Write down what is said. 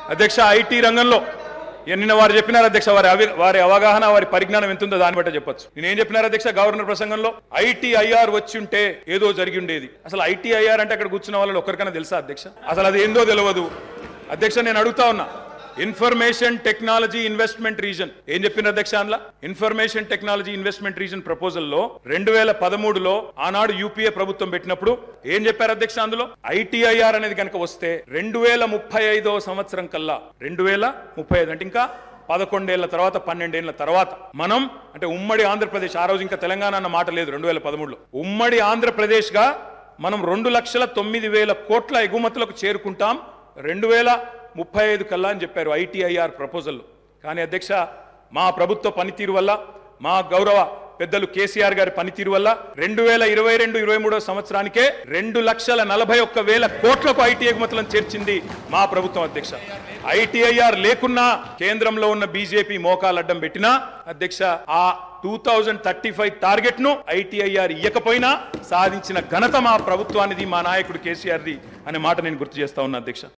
అధ్యక్ష ఐటీ రంగంలో ఇక నిన్న వారు చెప్పినారు అధ్యక్ష వారి అవి వారి అవగాహన వారి పరిజ్ఞానం ఎంత ఉందో దాన్ని బట్టి చెప్పొచ్చు నేనేం చెప్పినారు అధ్యక్ష గవర్నర్ ప్రసంగంలో ఐటీఐఆర్ వచ్చి ఉంటే ఏదో జరిగి ఉండేది అసలు ఐటీఐఆర్ అంటే అక్కడ కూర్చున్న వాళ్ళు ఒక్కరికైనా తెలుసా అధ్యక్ష అసలు అది ఏందో తెలియదు అధ్యక్ష నేను అడుగుతా ఉన్నా ఇన్ఫర్మేషన్ టెక్నాలజీ ఇన్వెస్ట్మెంట్ రీజన్ ఏం చెప్పిన అధ్యక్ష అందులో information technology investment region proposal లో రెండు వేల పదమూడులో ఆనాడు యూపీఏ ప్రభుత్వం పెట్టినప్పుడు ఏం చెప్పారు అధ్యక్ష అందులో ఐటీఐఆర్ అనేది కనుక వస్తే రెండు వేల ముప్పై ఐదో సంవత్సరం కల్లా రెండు వేల ముప్పై ఐదు అంటే ఇంకా పదకొండేళ్ల తర్వాత పన్నెండేళ్ల తర్వాత మనం అంటే ఉమ్మడి ఆంధ్రప్రదేశ్ ఆ రోజు ఇంకా తెలంగాణ అన్న మాట లేదు రెండు వేల పదమూడులో ఉమ్మడి ఆంధ్రప్రదేశ్ గా మనం రెండు లక్షల తొమ్మిది వేల కోట్ల ఎగుమతులకు చేరుకుంటాం రెండు వేల ముప్పై ఐదు కల్లా అని చెప్పారు ఐటీఐఆర్ ప్రపోజల్ కానీ అధ్యక్ష మా ప్రభుత్వ పనితీరు వల్ల మా గౌరవ పెద్దలు కేసీఆర్ గారి పనితీరు వల్ల రెండు వేల ఇరవై రెండు ఇరవై మూడో సంవత్సరానికే రెండు లక్షల నలభై ఒక్క వేల కోట్లకు ఐటీ ఎగుమతులను చేర్చింది మా ప్రభుత్వం అధ్యక్ష ఐటీఐఆర్ లేకున్నా కేంద్రంలో ఉన్న బీజేపీ మోకాలు అడ్డం పెట్టినా అధ్యక్ష ఆ two thousand thirty five target ను ఐటీఐఆర్ ఇయ్యకపోయినా సాధించిన ఘనత మా ప్రభుత్వానిది మా నాయకుడు కేసీఆర్ది అనే మాట నేను గుర్తు చేస్తా ఉన్నా అధ్యక్ష